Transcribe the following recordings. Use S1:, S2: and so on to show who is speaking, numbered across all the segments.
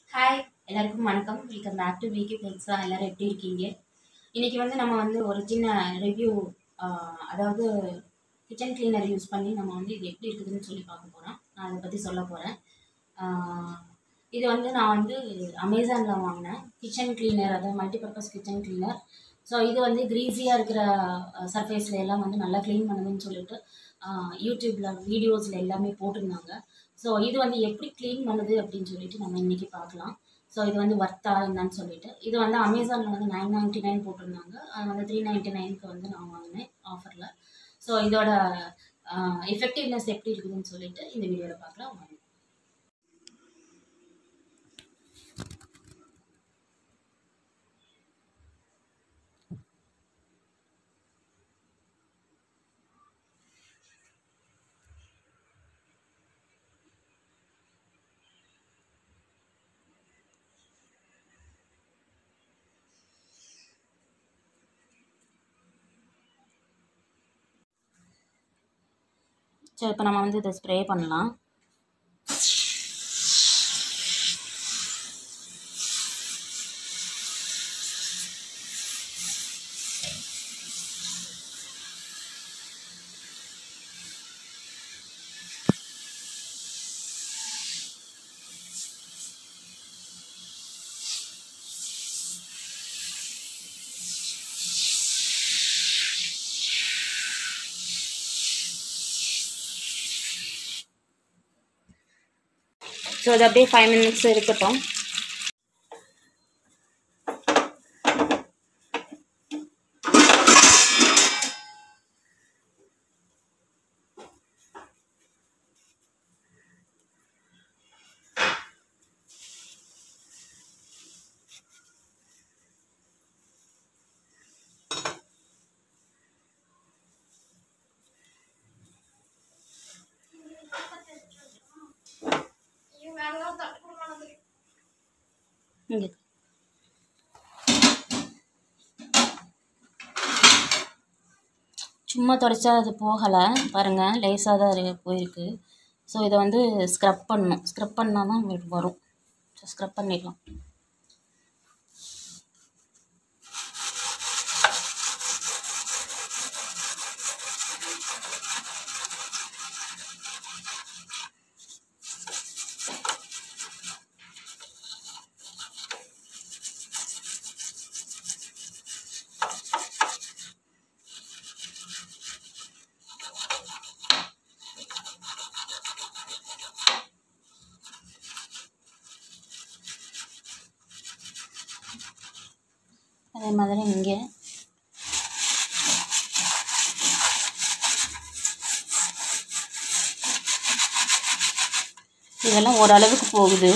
S1: hi எல்லாருக்கும் வணக்கம் welcome back to VK பிளெக்ஸா எல்லாரும் எப்படி இருக்கீங்க இன்றைக்கி வந்து நம்ம வந்து ஒரு சின்ன ரிவ்யூ அதாவது கிச்சன் கிளீனர் யூஸ் பண்ணி நம்ம வந்து இது எப்படி இருக்குதுன்னு சொல்லி பார்க்க போகிறோம் நான் அதை பற்றி சொல்ல போகிறேன் இது வந்து நான் வந்து அமேசானில் வாங்கினேன் கிச்சன் கிளீனர் அதாவது மல்டிபர்பஸ் கிச்சன் கிளீனர் ஸோ இது வந்து க்ரீஸியாக இருக்கிற சர்ஃபேஸில் எல்லாம் வந்து நல்லா க்ளீன் பண்ணுதுன்னு சொல்லிட்டு யூடியூப்பில் வீடியோஸில் எல்லாமே போட்டிருந்தாங்க ஸோ இது வந்து எப்படி க்ளீன் பண்ணுது அப்படின்னு சொல்லிட்டு நம்ம இன்றைக்கி பார்க்கலாம் ஸோ இது வந்து ஒர்த்தா என்னன்னு சொல்லிட்டு இது வந்து அமேசானில் வந்து நைன் நைன்ட்டி நைன் போட்டிருந்தாங்க அது வந்து த்ரீ நைன்ட்டி நைனுக்கு வந்து நான் வாங்கினேன் ஆஃபரில் ஸோ இதோட எஃபெக்டிவ்னஸ் எப்படி இருக்குதுன்னு சொல்லிட்டு இந்த வீடியோவில் பார்க்கலாம் வாங்க ஸோ இப்போ நம்ம வந்து இதை ஸ்ப்ரே பண்ணலாம் ஸோ அது அப்படியே ஃபைவ் மினிட்ஸ் இருக்கட்டும் இங்கே சும்மா தொடச்சா அது போகலை பாருங்கள் லேசாக தான் இரு போயிருக்கு ஸோ இதை வந்து ஸ்க்ரப் பண்ணணும் ஸ்க்ரப் பண்ணால் தான் உங்களுக்கு வரும் ஸோ ஸ்க்ரப் பண்ணிடலாம் அதே மாதிரி இங்கே இதெல்லாம் ஓரளவுக்கு போகுது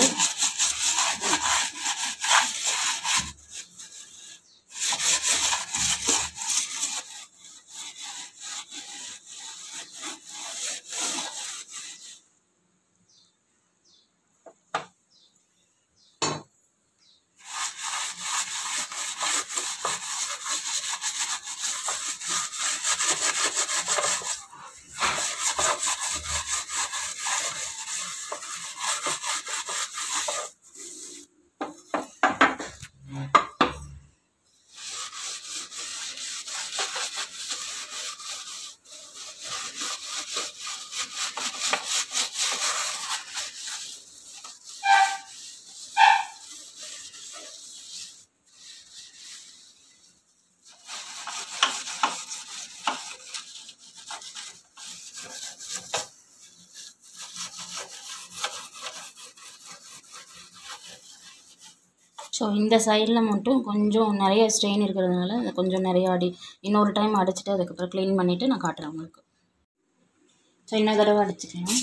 S1: ஸோ இந்த சைடில் மட்டும் கொஞ்சம் நிறைய ஸ்ட்ரெயின் இருக்கிறதுனால அதை கொஞ்சம் நிறைய அடி இன்னொரு டைம் அடிச்சுட்டு அதுக்கப்புறம் க்ளீன் பண்ணிவிட்டு நான் காட்டுறேன் உங்களுக்கு ஸோ இன்னொரு தடவை அடிச்சுக்கலாம்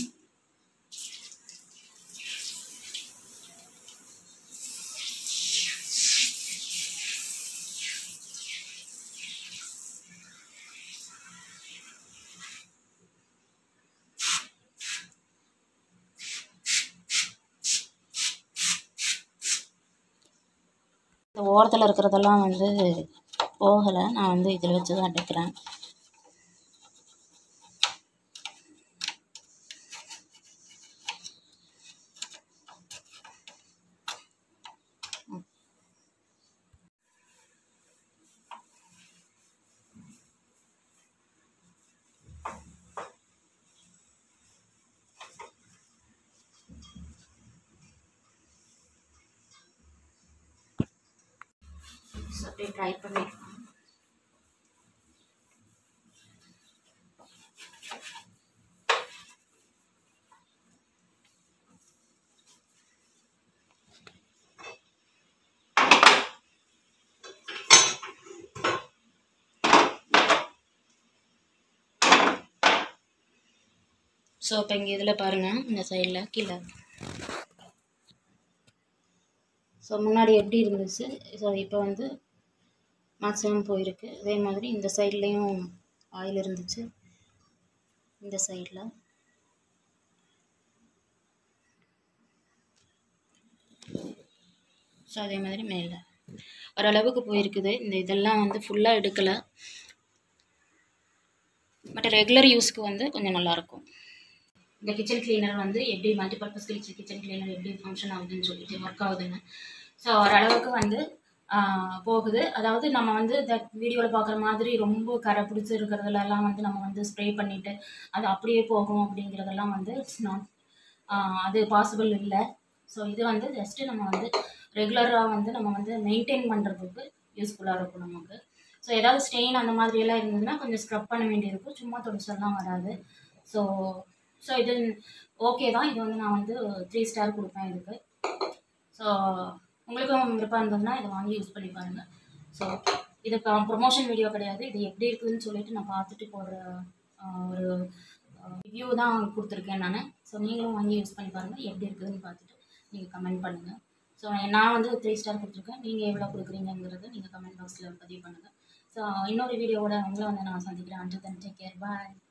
S1: இந்த ஓரத்தில் இருக்கிறதெல்லாம் வந்து போகலை நான் வந்து இதில் வச்சு தான் அடைக்கிறேன் ஸோ அப்படியே ட்ரை பண்ணிக்கலாம் ஸோ இப்போ இங்கே இதில் பாருங்கள் இந்த சைடில் கீழே ஸோ முன்னாடி எப்படி இருந்துச்சு ஸோ இப்போ வந்து மேக்ஸிமம் போயிருக்கு அதே மாதிரி இந்த சைட்லேயும் ஆயில் இருந்துச்சு இந்த சைடில் ஸோ அதே மாதிரி மேலே ஓரளவுக்கு போயிருக்குது இந்த இதெல்லாம் வந்து ஃபுல்லாக எடுக்கலை பட் ரெகுலர் யூஸ்க்கு வந்து கொஞ்சம் நல்லாயிருக்கும் இந்த கிச்சன் கிளீனர் வந்து எப்படி மல்டிபர்பஸ் கிச்சன் கிச்சன் கிளீனர் எப்படி ஃபங்க்ஷன் ஆகுதுன்னு சொல்லிட்டு ஒர்க் ஆகுதுன்னு ஸோ ஓரளவுக்கு வந்து ஆஹ், போகுது அதாவது நம்ம வந்து இந்த வீடியோவில் பார்க்குற மாதிரி ரொம்ப கரை பிடிச்சி இருக்கிறதுலலாம் வந்து நம்ம வந்து ஸ்ப்ரே பண்ணிவிட்டு அது அப்படியே போகும் அப்படிங்கிறதெல்லாம் வந்து இட்ஸ் நாட் அது பாசிபிள் இல்லை ஸோ இது வந்து ஜஸ்ட்டு நம்ம வந்து ரெகுலராக வந்து நம்ம வந்து மெயின்டைன் பண்ணுறதுக்கு யூஸ்ஃபுல்லாக இருக்கும் நமக்கு ஸோ ஏதாவது ஸ்டெயின் அந்த மாதிரியெல்லாம் இருந்ததுன்னா கொஞ்சம் ஸ்க்ரப் பண்ண வேண்டியிருக்கும் சும்மா தொடச்செல்லாம் வராது ஸோ ஸோ இது ஓகே தான் இது வந்து நான் வந்து த்ரீ ஸ்டார் கொடுப்பேன் இதுக்கு ஸோ உங்களுக்கும் விருப்பம் இருந்ததுன்னா இதை வாங்கி யூஸ் பண்ணி பாருங்கள் ஸோ இது ப்ரொமோஷன் வீடியோ கிடையாது இது எப்படி இருக்குதுன்னு சொல்லிட்டு நான் பார்த்துட்டு போடுற ஆஹ், ஒரு ரிவ்யூ தான் கொடுத்துருக்கேன் நான் ஸோ நீங்களும் வாங்கி யூஸ் பண்ணி பாருங்கள் எப்படி இருக்குதுன்னு பார்த்துட்டு நீங்கள் கமெண்ட் பண்ணுங்கள் ஸோ நான் வந்து த்ரீ ஸ்டார் கொடுத்துருக்கேன் நீங்கள் எவ்வளோ கொடுக்குறீங்கிறத நீங்கள் கமெண்ட் பாக்ஸில் பதிவு பண்ணுங்கள் ஸோ இன்னொரு வீடியோவோட உங்களை வந்து நான் சந்திக்கிறேன் and then take care bye